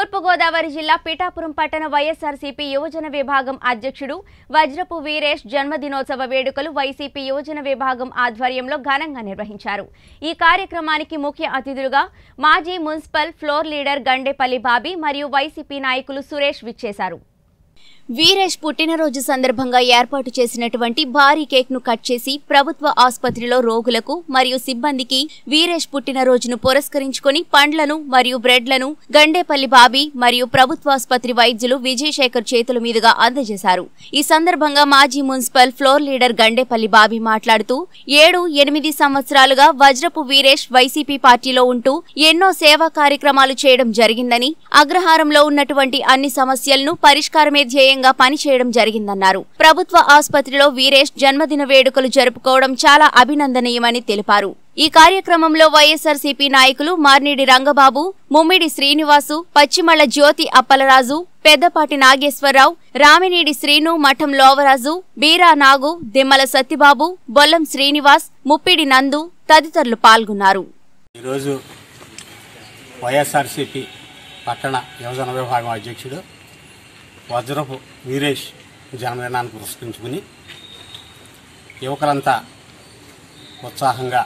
తూర్పుగోదావరి జిల్లా పిఠాపురం పట్టణ వైఎస్ఆర్సీపీ యువజన విభాగం అధ్యక్షుడు వజ్రపు వీరేష్ జన్మదినోత్సవ వేడుకలు వైసీపీ యువజన విభాగం ఆధ్వర్యంలో ఘనంగా నిర్వహించారు ఈ కార్యక్రమానికి ముఖ్య అతిథులుగా మాజీ municipal floor leader Gandepalli Bobby మరియు వైసీపీ నాయకులు సురేష్ విచ్చేశారు వీరేష్ పుట్టినరోజు సందర్భంగా ఏర్పాటు చేసినటువంటి భారీ కేక్ ను కట్ చేసి ప్రభుత్వ ఆసుపత్రిలో రోగులకు మరియు సిబ్బందికి వీరేష్ పుట్టినరోజును పురస్కరించుకొని పండ్లను మరియు బ్రెడ్లను గండేపల్లి బాబీ మరియు ప్రభుత్వ ఆసుపత్రి వైద్యులు విజయశేఖర్ చేతుల మీదుగా అందజేశారు ఈ సందర్భంగా మాజీ municipal floor leader Gandepalli Bobby మాట్లాడుతూ ఏడు ఎనిమిది సంవత్సరాలుగా వజ్రపు వీరేష్ వైసీపీ పార్టీలో ఉంటూ ఎన్నో సేవా కార్యక్రమాలు చేయడం జరిగిందని అగ్రహారంలో ఉన్నటువంటి అన్ని సమస్యలను పరిష్కారమే ధ్యేయంగా పనిచేయడం జరిగిందన్నారు ప్రభుత్వ ఆసుపత్రిలో వీరేష్ జన్మదిన వేడుకలు జరుపుకోవడం చాలా అభినందనీయమని తెలిపారు ఈ కార్యక్రమంలో వైఎస్ఆర్సీపీ నాయకులు మార్నిడి రంగబాబు ముమ్మిడి శ్రీనివాసు పశ్చిమళ్ల జ్యోతి అప్పలరాజు పెద్దపాటి నాగేశ్వరరావు రామినీడి శ్రీను మఠం లోవరాజు బీరా నాగు దిమ్మల సత్యబాబు బొల్లం శ్రీనివాస్ ముప్పిడి నందు తదితరులు పాల్గొన్నారు ఈరోజు వైఎస్ఆర్సిపి పట్టణ యువజన విభాగం అధ్యక్షుడు వజ్రపు వీరేష్ జన్మదినాన్ని పురస్కరించుకుని యువకులంతా ఉత్సాహంగా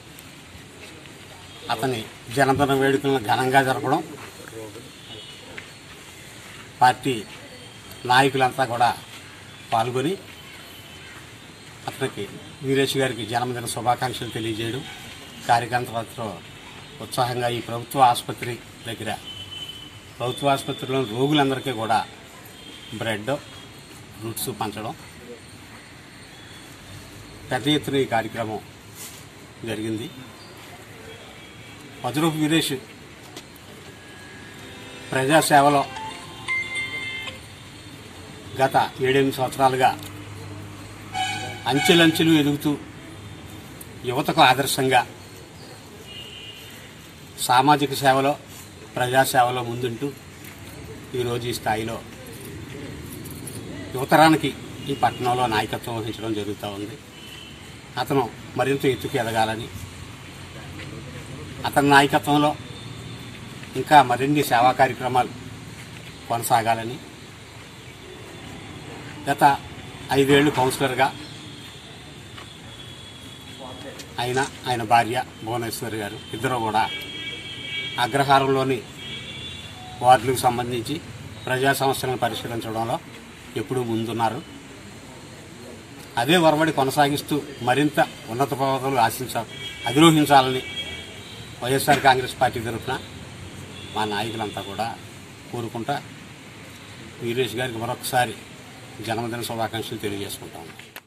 అతని జన్మదిన వేడుకలను ఘనంగా జరపడం పార్టీ నాయకులంతా కూడా పాల్గొని అతనికి వీరేష్ గారికి జన్మదిన శుభాకాంక్షలు తెలియజేయడం కార్యకర్తలతో ఉత్సాహంగా ఈ ప్రభుత్వ ఆసుపత్రి దగ్గర ప్రభుత్వ ఆసుపత్రిలోని రోగులందరికీ కూడా బ్రెడ్ ఫ్రూట్స్ పంచడం పెద్ద ఎత్తున ఈ కార్యక్రమం జరిగింది వజ్రపు వీరేష్ ప్రజాసేవలో గత ఏడెనిమిది సంవత్సరాలుగా అంచెలంచెలు ఎదుగుతూ యువతకు ఆదర్శంగా సామాజిక సేవలో ప్రజాసేవలో ముందుంటూ ఈరోజు ఈ స్థాయిలో యువతరానికి ఈ పట్టణంలో నాయకత్వం వహించడం జరుగుతూ ఉంది అతను మరింత ఎత్తుకు ఎదగాలని అతని నాయకత్వంలో ఇంకా మరిన్ని సేవా కార్యక్రమాలు కొనసాగాలని గత ఐదేళ్లు కౌన్సిలర్గా ఆయన ఆయన భార్య భువనేశ్వరి గారు ఇద్దరు కూడా అగ్రహారంలోని వార్డులకు సంబంధించి ప్రజా సమస్యలను పరిష్కరించడంలో ఎప్పుడూ ముందున్నారు అదే వరవడి కొనసాగిస్తూ మరింత ఉన్నత పదవులు ఆశించ అధిరోహించాలని వైఎస్ఆర్ కాంగ్రెస్ పార్టీ తరఫున మా నాయకులంతా కూడా కోరుకుంటా వీరేష్ గారికి మరొకసారి జన్మదిన శుభాకాంక్షలు తెలియజేసుకుంటాము